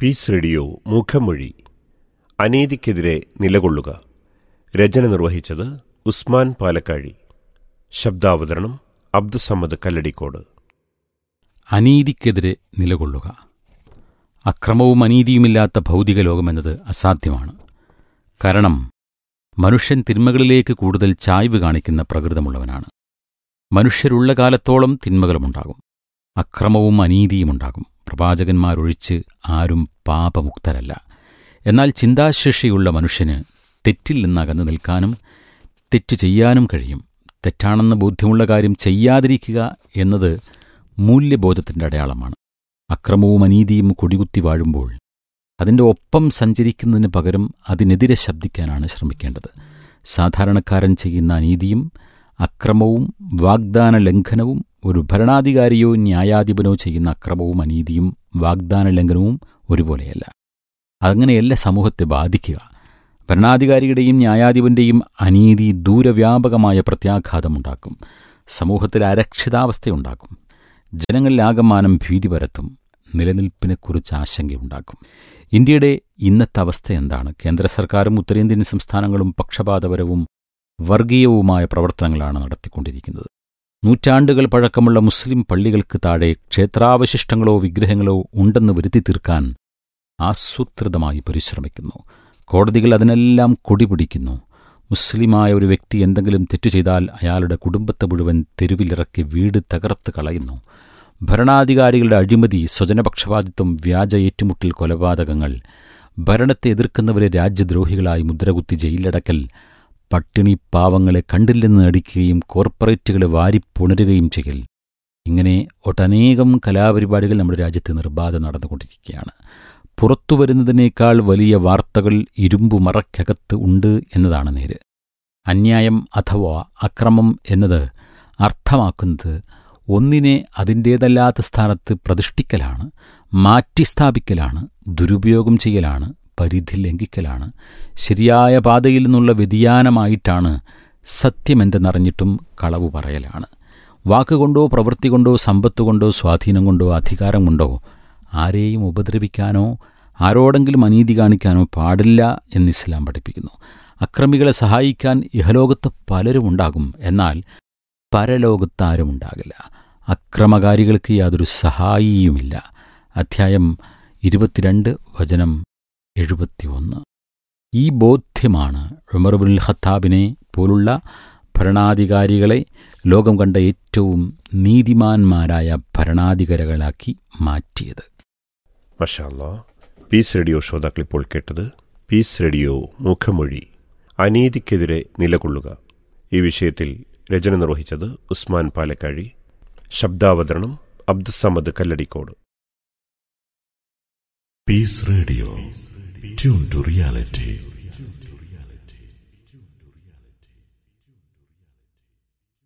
Piece radio മുഖമൊഴി അനീതിക്കെതിരെ നിലകൊള്ളുക രചന നിർവഹിച്ചത് ഉസ്മാൻ പാലക്കാഴി ശബ്ദാവതരണം അബ്ദുസമ്മദ് കല്ലടിക്കോട് അനീതിക്കെതിരെ നിലകൊള്ളുക അക്രമവും അനീതിയുമില്ലാത്ത ഭൗതിക ലോകമെന്നത് അസാധ്യമാണ് കാരണം മനുഷ്യൻ തിന്മകളിലേക്ക് കൂടുതൽ ചായ്വ് കാണിക്കുന്ന പ്രകൃതമുള്ളവനാണ് മനുഷ്യരുള്ള കാലത്തോളം തിന്മകളുമുണ്ടാകും അക്രമവും അനീതിയുമുണ്ടാകും പ്രവാചകന്മാരൊഴിച്ച് ആരും പാപമുക്തരല്ല എന്നാൽ ചിന്താശേഷിയുള്ള മനുഷ്യന് തെറ്റിൽ നിന്ന് അകന്നു നിൽക്കാനും തെറ്റ് ചെയ്യാനും കഴിയും തെറ്റാണെന്ന ബോധ്യമുള്ള കാര്യം ചെയ്യാതിരിക്കുക എന്നത് മൂല്യബോധത്തിൻ്റെ അടയാളമാണ് അക്രമവും അനീതിയും കൊടികുത്തി വാഴുമ്പോൾ അതിൻ്റെ ഒപ്പം സഞ്ചരിക്കുന്നതിന് പകരം അതിനെതിരെ ശബ്ദിക്കാനാണ് ശ്രമിക്കേണ്ടത് സാധാരണക്കാരൻ ചെയ്യുന്ന അനീതിയും അക്രമവും വാഗ്ദാന ലംഘനവും ഒരു ഭരണാധികാരിയോ ന്യായാധിപനോ ചെയ്യുന്ന അക്രമവും അനീതിയും വാഗ്ദാന ലംഘനവും ഒരുപോലെയല്ല അങ്ങനെയല്ല സമൂഹത്തെ ബാധിക്കുക ഭരണാധികാരിയുടെയും ന്യായാധിപന്റെയും അനീതി ദൂരവ്യാപകമായ പ്രത്യാഘാതമുണ്ടാക്കും സമൂഹത്തിൽ അരക്ഷിതാവസ്ഥയുണ്ടാക്കും ജനങ്ങളിലാകമാനം ഭീതി പരത്തും നിലനിൽപ്പിനെക്കുറിച്ച് ആശങ്കയുണ്ടാക്കും ഇന്ത്യയുടെ ഇന്നത്തെ അവസ്ഥ എന്താണ് കേന്ദ്ര സർക്കാരും ഉത്തരേന്ത്യൻ സംസ്ഥാനങ്ങളും പക്ഷപാതപരവും വർഗീയവുമായ പ്രവർത്തനങ്ങളാണ് നടത്തിക്കൊണ്ടിരിക്കുന്നത് നൂറ്റാണ്ടുകൾ പഴക്കമുള്ള മുസ്ലിം പള്ളികൾക്ക് താഴെ ക്ഷേത്രാവശിഷ്ടങ്ങളോ വിഗ്രഹങ്ങളോ ഉണ്ടെന്ന് വരുത്തി തീർക്കാൻ ആസൂത്രിതമായി പരിശ്രമിക്കുന്നു കോടതികൾ അതിനെല്ലാം കൊടിപിടിക്കുന്നു മുസ്ലിമായ ഒരു വ്യക്തി എന്തെങ്കിലും തെറ്റു ചെയ്താൽ അയാളുടെ കുടുംബത്തെ മുഴുവൻ തെരുവിലിറക്കി വീട് തകർത്ത് കളയുന്നു ഭരണാധികാരികളുടെ അഴിമതി സ്വജനപക്ഷപാതിത്വം വ്യാജ ഏറ്റുമുട്ടൽ കൊലപാതകങ്ങൾ ഭരണത്തെ എതിർക്കുന്നവരെ രാജ്യദ്രോഹികളായി മുദ്രകുത്തി ജയിലിലടക്കൽ പട്ടിണി പാവങ്ങളെ കണ്ടില്ലെന്ന് നടിക്കുകയും കോർപ്പറേറ്റുകളെ വാരിപ്പുണരുകയും ചെയ്യൽ ഇങ്ങനെ ഒട്ടനേകം കലാപരിപാടികൾ നമ്മുടെ രാജ്യത്ത് നിർബാധ നടന്നുകൊണ്ടിരിക്കുകയാണ് പുറത്തു വരുന്നതിനേക്കാൾ വലിയ വാർത്തകൾ ഇരുമ്പു മറയ്ക്കകത്ത് ഉണ്ട് എന്നതാണ് നേര് അന്യായം അഥവാ അക്രമം എന്നത് അർത്ഥമാക്കുന്നത് ഒന്നിനെ അതിൻ്റേതല്ലാത്ത സ്ഥാനത്ത് പ്രതിഷ്ഠിക്കലാണ് മാറ്റി സ്ഥാപിക്കലാണ് ദുരുപയോഗം ചെയ്യലാണ് പരിധി ലംഘിക്കലാണ് ശരിയായ പാതയിൽ നിന്നുള്ള വ്യതിയാനമായിട്ടാണ് സത്യമെന്തെന്നറിഞ്ഞിട്ടും കളവ് പറയലാണ് വാക്കുകൊണ്ടോ പ്രവൃത്തി കൊണ്ടോ സമ്പത്ത് കൊണ്ടോ സ്വാധീനം കൊണ്ടോ അധികാരം കൊണ്ടോ ആരെയും ഉപദ്രവിക്കാനോ ആരോടെങ്കിലും അനീതി കാണിക്കാനോ പാടില്ല എന്ന് ഇസ്ലാം പഠിപ്പിക്കുന്നു അക്രമികളെ സഹായിക്കാൻ ഇഹലോകത്ത് പലരും ഉണ്ടാകും എന്നാൽ പരലോകത്താരും ഉണ്ടാകില്ല അക്രമകാരികൾക്ക് യാതൊരു സഹായിയുമില്ല അധ്യായം ഇരുപത്തിരണ്ട് വചനം എഴുപത്തിയൊന്ന് ഈ ബോധ്യമാണ് ഉമർബുൽ ഖത്താബിനെ പോലുള്ള ഭരണാധികാരികളെ ലോകം കണ്ട ഏറ്റവും നീതിമാന്മാരായ ഭരണാധികാരികളാക്കി മാറ്റിയത് മഷാല്ല പീസ് റേഡിയോ ശ്രോതാക്കൾ ഇപ്പോൾ കേട്ടത് പീസ് റേഡിയോ മുഖമൊഴി അനീതിക്കെതിരെ നിലകൊള്ളുക ഈ വിഷയത്തിൽ രചന നിർവഹിച്ചത് Usman പാലക്കാഴി ശബ്ദാവതരണം Abdussamad Kalladikode Peace Radio. Tune to reality.